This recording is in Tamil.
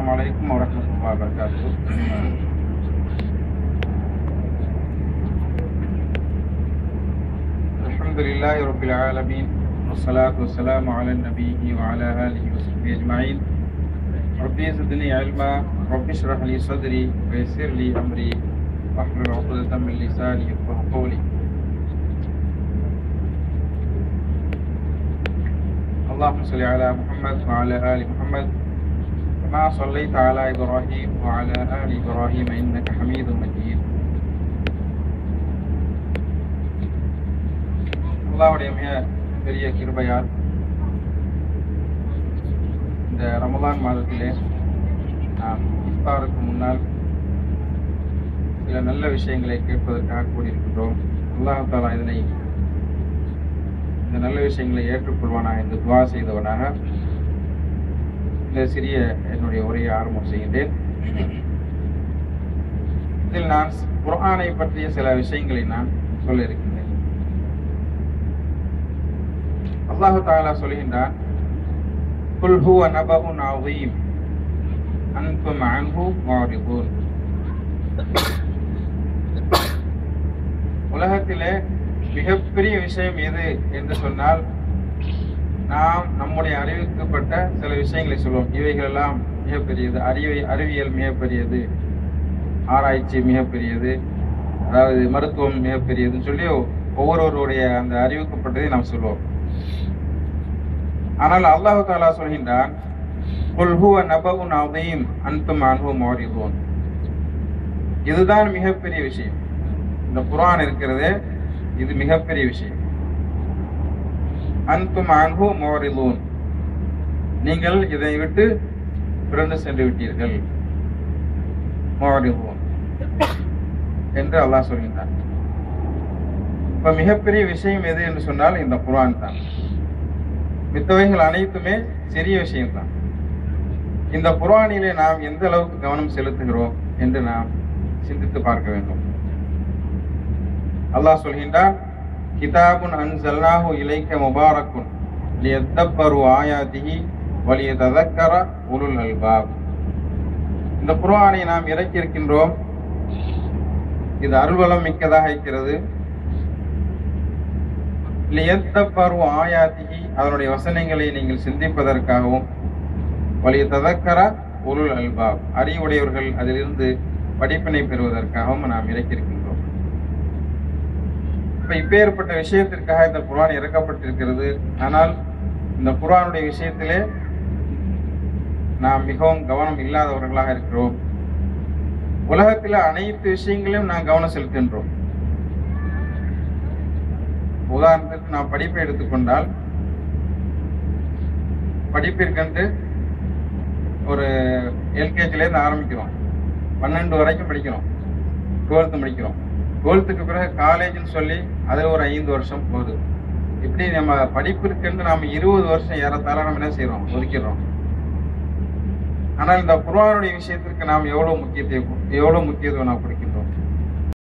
السلام عليكم ورحمة الله وبركاته الحمد لله رب العالمين والصلاة والسلام على النبي وعلى آله وصحبه أجمعين ربي زدني علما رب اشرح لي صدري ويسر لي أمري واحلل عقدة من لساني يفقه قولي اللهم صل على محمد وعلى آل محمد كما صليت على إبراهيم وعلى آل إبراهيم إنك حميد مجيد அல்லாவுடைய மிக பெரிய கிருபையால் இந்த ரமலான் மாதத்திலே நாம் இஃப்தாருக்கு முன்னால் சில நல்ல விஷயங்களை கேட்பதற்காக கூடியிருக்கின்றோம் அல்லாஹ் தாலா இதனை இந்த நல்ல விஷயங்களை ஏற்றுக்கொள்வானாக என்று துவா செய்தவனாக இந்த சிறிய என்னுடைய உரையை ஆரம்பம் செய்கின்றேன் இதில் நான் குர்ஆனை பற்றிய சில விஷயங்களை நான் சொல்ல இருக்கின்றேன் அல்லாஹு தாலா சொல்கின்றான் குல் ஹுவ நபஉன் அதீம் அன்தும் அன்ஹு மாரிதூன் உலகத்திலே மிகப்பெரிய விஷயம் எது என்று சொன்னால் நாம் நம்முடைய அறிவிக்கப்பட்ட சில விஷயங்களை சொல்லுவோம் இவைகளெல்லாம் மிகப்பெரியது அறிவை அறிவியல் மிகப்பெரியது ஆராய்ச்சி மிகப்பெரியது அதாவது மருத்துவம் மிகப்பெரியதுன்னு சொல்லி ஒவ்வொருவருடைய அந்த அறிவிக்கப்பட்டதை நாம் சொல்லுவோம் ஆனால் அல்லாஹு தாலா சொல்கின்றான் குல் ஹுவ நபஉன் அதீம் அன்தும் அன்ஹு மாரிதூன் இதுதான் மிகப்பெரிய விஷயம் இந்த குர்ஆன் இருக்கிறதே இது மிகப்பெரிய விஷயம் அன்தும் அன்ஹு மாரிதூன் நீங்கள் இதை விட்டு பிறந்து சென்று விட்டீர்கள் மாரிதூன் என்று அல்லாஹ் சொல்கின்றான் இப்ப மிகப்பெரிய விஷயம் எது என்று சொன்னால் இந்த குர்ஆன் தான் மித்தவைகள் அனைத்துமே சிறிய விஷயம்தான் இந்த குர்ஆனிலே நாம் எந்த அளவுக்கு கவனம் செலுத்துகிறோம் என்று நாம் சிந்தித்து பார்க்க வேண்டும் அல்லாஹ் சொல்கின்றான் கிதாபுன் அன்சல்னாஹு இலைக்க முபாரக்குன் லியத்தப்பரு ஆயாதிஹி வலியததக்கர உலுல் அல்பாப் இந்த குர்ஆனை நாம் இறக்கி இருக்கின்றோம் இது அருள்வளம் மிக்கதாக இருக்கிறது லியத்தப்பரு ஆயாதிஹி அதனுடைய வசனங்களை நீங்கள் சிந்திப்பதற்காகவும் வலிய ததக்கர உருள் அல்பாப் அறிவுடையவர்கள் அதிலிருந்து படிப்பினை பெறுவதற்காகவும் நாம் இறக்கியிருக்கின்றோம் இப்ப இப்பேற்பட்ட விஷயத்திற்காக இந்த குர்ஆன் இறக்கப்பட்டிருக்கிறது ஆனால் இந்த குர்ஆனுடைய விஷயத்திலே நாம் மிகவும் கவனம் இல்லாதவர்களாக இருக்கிறோம் உலகத்தில் அனைத்து விஷயங்களையும் நாம் கவனம் செலுத்துகின்றோம் உதாரணத்திற்கு நாம் படிப்பை எடுத்துக்கொண்டால் படிப்பிற்கென்று ஒரு எல்கேஜிலேருந்து ஆரம்பிக்கிறோம் பன்னெண்டு வரைக்கும் படிக்கிறோம் டுவெல்த்து முடிக்கிறோம் டுவெல்த்துக்கு பிறகு காலேஜ்னு சொல்லி அதில் ஒரு ஐந்து வருஷம் போகுது இப்படி நம்ம படிப்பிற்கென்று நாம் இருபது வருஷம் ஏறத்தாழ நம்ம என்ன செய்கிறோம் ஒதுக்கிடுறோம் ஆனால் இந்த குர்ஆனுடைய விஷயத்திற்கு நாம் எவ்வளவு முக்கியத்துவம் எவ்வளவு முக்கியத்துவம் நாம் கொடுக்கின்றோம்